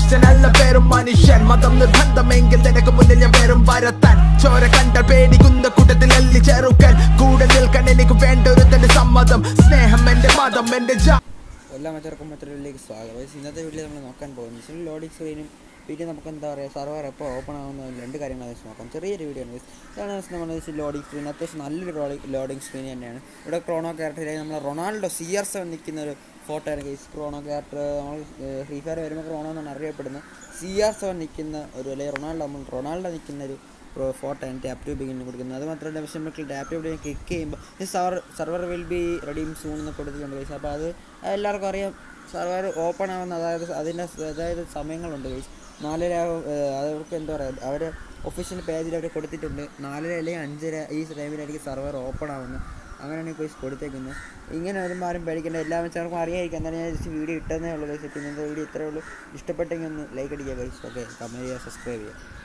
മനുഷ്യനല്ല പേരും മനുഷ്യൻ മതം നിർബന്ധമെങ്കിൽ നിനക്ക് മുന്നിൽ ഞാൻ പേരും വരത്താൻ ചോര കണ്ട പേടിക്കുന്ന കൂട്ടത്തിൽ അല്ലി ചെറുക്കൻ കൂടെ നിൽക്കാൻ എനിക്ക് വേണ്ട ഒരു തന്റെ സമ്മതം സ്നേഹം എന്റെ മതം എന്റെ ജാ എല്ലാ മറ്റവർക്കും മറ്റൊരുലേക്ക് സ്വാഗതം ഗൈസ് ഇന്നത്തെ വീഡിയോ നമ്മൾ നോക്കാൻ പോകുന്നത് ഫുൾ ലോഡിംഗ് സ്ക്രീനും പിന്നെ നമുക്ക് എന്താ പറയുക സർവർ എപ്പോൾ ഓപ്പൺ ആകുന്ന രണ്ട് കാര്യങ്ങൾ വെച്ച് നോക്കാം ചെറിയൊരു വീഡിയോ ആണ് ഗൈസ് ഇതാണ് ഗൈസ് നമ്മൾ ലോഡിംഗ് സ്ക്രീൻ അത്യാവശ്യം നല്ലൊരു ലോഡിംഗ് സ്ക്രീൻ തന്നെയാണ് ഇവിടെ ക്രോണോ ക്യാരക്ടറിലായി നമ്മൾ റൊണാൾഡോ സി ആർ സെവൻ നിൽക്കുന്ന ഒരു ഫോട്ടോ ആണ് ഗൈസ് ക്രോണോ ക്യാരക്ടർ നമ്മൾ ഫ്രീ ഫയർ വരുമ്പോൾ ക്രോണോ എന്നാണ് അറിയപ്പെടുന്നത് സി ആർ സെവൻ നിൽക്കുന്ന ഒരു അല്ലെങ്കിൽ റൊണാൾഡോ നമ്മൾ റൊണാൾഡോ നിൽക്കുന്ന ഒരു ഫോട്ടോ ആണ് ടാപ്പ് ടു ബിഗിന് കൊടുക്കുന്നത് അത് മാത്രമല്ല പക്ഷേ നമുക്ക് ടാപ്പ് ടു ബിഗിൻ ക്ലിക്ക് ചെയ്യുമ്പോൾ ഈ server server will be redeem soon എന്ന് കൊടുത്തിട്ടുണ്ട് ഗൈസ് അപ്പോൾ അത് എല്ലാവർക്കും അറിയാം സർവർ ഓപ്പൺ ആവുന്ന അതായത് അതിൻ്റെ അതായത് സമയങ്ങളുണ്ട് ഗൈസ് നാലര അവർക്ക് എന്താ പറയുക അവർ ഒഫീഷ്യൽ പേജിൽ അവർ കൊടുത്തിട്ടുണ്ട് നാലര അല്ലെങ്കിൽ അഞ്ചര ഈ ടൈമിലായിരിക്കും സർവർ ഓപ്പൺ ആവുന്നത് അങ്ങനെയാണ് ഇപ്പോൾ കൊടുത്തേക്കുന്നത് ഇങ്ങനെ വരുമ്പോൾ ആരും പേടിക്കേണ്ട എല്ലാ വെച്ചാർക്കും അറിയായിരിക്കും എന്നാലും ഞാൻ ജസ്റ്റ് വീഡിയോ ഇട്ടതേ ഉള്ളൂ ഗൈസ് പിന്നെ വീഡിയോ ഇത്രയേ ഉള്ളൂ ഇഷ്ടപ്പെട്ടെങ്കിൽ ഒന്ന് ലൈക്ക് അടിക്കുക ഗൈസ് ഓക്കെ കമൻറ്റ് ചെയ്യുക സബ്സ്ക്രൈബ് ചെയ്യുക